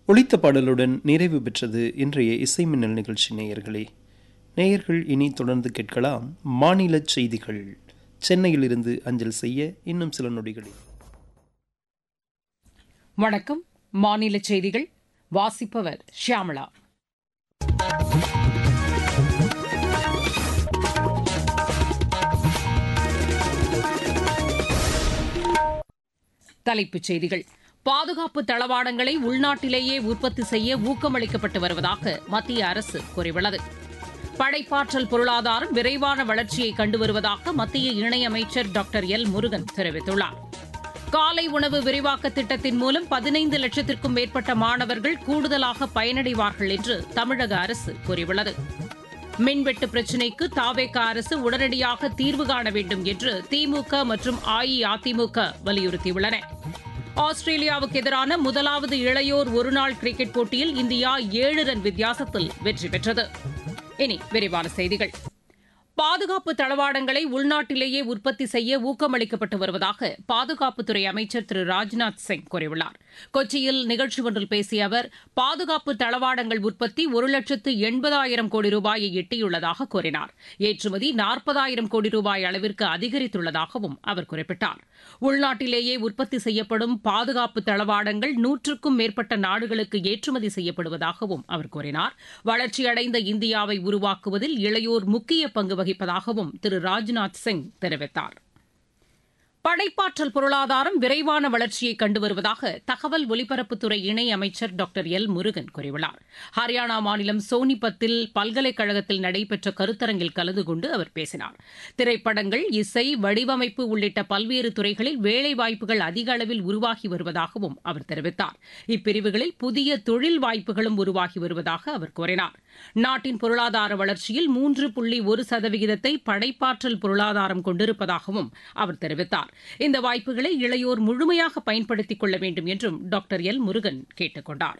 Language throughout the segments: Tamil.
ஒளித்த பாடலுடன் நிறைவு பெற்றது இன்றைய இசை மின்னல் நிகழ்ச்சி நேயர்களே நேயர்கள் இனி தொடர்ந்து கேட்கலாம் மாநில செய்திகள் சென்னையிலிருந்து அஞ்சல் செய்ய இன்னும் சில நொடிகளில் வணக்கம் மாநில செய்திகள் வாசிப்பவர் ஷியாமளா தலைப்புச் செய்திகள் பாதுகாப்பு தளவாடங்களை உள்நாட்டிலேயே உற்பத்தி செய்ய ஊக்கமளிக்கப்பட்டு வருவதாக மத்திய அரசு கூறியுள்ளது படைப்பாற்றல் பொருளாதாரம் விரைவான வளர்ச்சியை கண்டு வருவதாக மத்திய இணையமைச்சர் டாக்டர் எல் முருகன் தெரிவித்துள்ளார் காலை உணவு விரிவாக்க திட்டத்தின் மூலம் பதினைந்து லட்சத்திற்கும் மேற்பட்ட மாணவர்கள் கூடுதலாக பயனடைவார்கள் என்று தமிழக அரசு கூறியுள்ளது மின்வெட்டு பிரச்சினைக்கு தாவேக அரசு உடனடியாக தீர்வு காண வேண்டும் என்று திமுக மற்றும் அஇஅதிமுக வலியுறுத்தியுள்ளன ஆஸ்திரேலியாவுக்கு எதிரான முதலாவது இளையோர் ஒருநாள் கிரிக்கெட் போட்டியில் இந்தியா ஏழு ரன் வித்தியாசத்தில் வெற்றி பெற்றது இனி விரிவான செய்திகள் பாதுகாப்பு தளவாடங்களை உள்நாட்டிலேயே உற்பத்தி செய்ய ஊக்கமளிக்கப்பட்டு வருவதாக பாதுகாப்புத்துறை அமைச்சர் திரு ராஜ்நாத் சிங் கூறியுள்ளார் கொச்சியில் நிகழ்ச்சி ஒன்றில் பேசிய அவர் பாதுகாப்பு தளவாடங்கள் உற்பத்தி ஒரு லட்சத்து எண்பதாயிரம் கோடி ரூபாயை எட்டியுள்ளதாக கூறினார் ஏற்றுமதி நாற்பதாயிரம் கோடி ரூபாய் அளவிற்கு அதிகரித்துள்ளதாகவும் அவர் குறிப்பிட்டார் உள்நாட்டிலேயே உற்பத்தி செய்யப்படும் பாதுகாப்பு தளவாடங்கள் நூற்றுக்கும் மேற்பட்ட நாடுகளுக்கு ஏற்றுமதி செய்யப்படுவதாகவும் அவர் கூறினார் வளர்ச்சியடைந்த இந்தியாவை உருவாக்குவதில் இளையோர் முக்கிய பங்கு வகிப்பதாகவும் திரு ராஜ்நாத் சிங் தெரிவித்தார் படைப்பாற்றல் பொருளாதாரம் விரைவான வளர்ச்சியை கண்டு வருவதாக தகவல் ஒலிபரப்புத்துறை இணை அமைச்சர் டாக்டர் எல் முருகன் கூறியுள்ளார் ஹரியானா மாநிலம் சோனிபத்தில் பல்கலைக்கழகத்தில் நடைபெற்ற கருத்தரங்கில் கலந்து கொண்டு அவர் பேசினார் திரைப்படங்கள் இசை வடிவமைப்பு உள்ளிட்ட பல்வேறு துறைகளில் வேலைவாய்ப்புகள் அதிக அளவில் உருவாகி வருவதாகவும் அவர் தெரிவித்தார் இப்பிரிவுகளில் புதிய தொழில் வாய்ப்புகளும் உருவாகி வருவதாக அவர் கூறினார் நாட்டின் பொருளாதார வளர்ச்சியில் மூன்று புள்ளி ஒரு சதவிகிதத்தை படைப்பாற்றல் பொருளாதாரம் கொண்டிருப்பதாகவும் அவர் தெரிவித்தார் இந்த வாய்ப்புகளை இளையோர் முழுமையாக பயன்படுத்திக் கொள்ள வேண்டும் என்றும் டாக்டர் எல் முருகன் கேட்டுக் கொண்டார்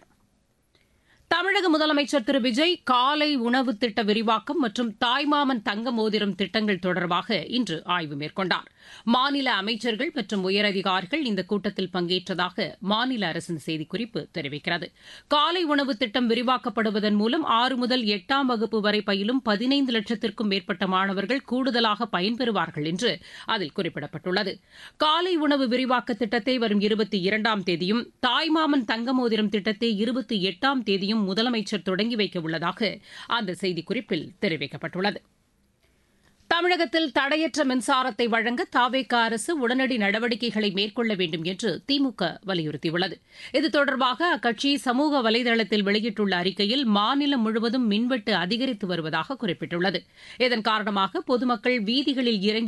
தமிழக முதலமைச்சர் திரு விஜய் காலை உணவு திட்ட விரிவாக்கம் மற்றும் தாய்மாமன் தங்க மோதிரம் திட்டங்கள் தொடர்பாக இன்று ஆய்வு மேற்கொண்டார் மாநில அமைச்சர்கள் மற்றும் உயரதிகாரிகள் இந்த கூட்டத்தில் பங்கேற்றதாக மாநில அரசின் செய்திக்குறிப்பு தெரிவிக்கிறது காலை உணவு திட்டம் விரிவாக்கப்படுவதன் மூலம் ஆறு முதல் எட்டாம் வகுப்பு வரை பயிலும் பதினைந்து லட்சத்திற்கும் மேற்பட்ட மாணவர்கள் கூடுதலாக பயன்பெறுவார்கள் என்று அதில் குறிப்பிடப்பட்டுள்ளது காலை உணவு விரிவாக்க திட்டத்தை வரும் இருபத்தி இரண்டாம் தேதியும் தாய்மாமன் தங்க மோதிரம் திட்டத்தை இருபத்தி எட்டாம் தேதியும் முதலமைச்சர் தொடங்கி வைக்க உள்ளதாக அந்த செய்திக்குறிப்பில் தெரிவிக்கப்பட்டுள்ளது தமிழகத்தில் தடையற்ற மின்சாரத்தை வழங்க தாவேக அரசு உடனடி நடவடிக்கைகளை மேற்கொள்ள வேண்டும் என்று திமுக வலியுறுத்தியுள்ளது இது தொடர்பாக அக்கட்சி சமூக வலைதளத்தில் வெளியிட்டுள்ள அறிக்கையில் மாநிலம் முழுவதும் மின்வெட்டு அதிகரித்து வருவதாக குறிப்பிட்டுள்ளது இதன் காரணமாக பொதுமக்கள் வீதிகளில் இறங்கி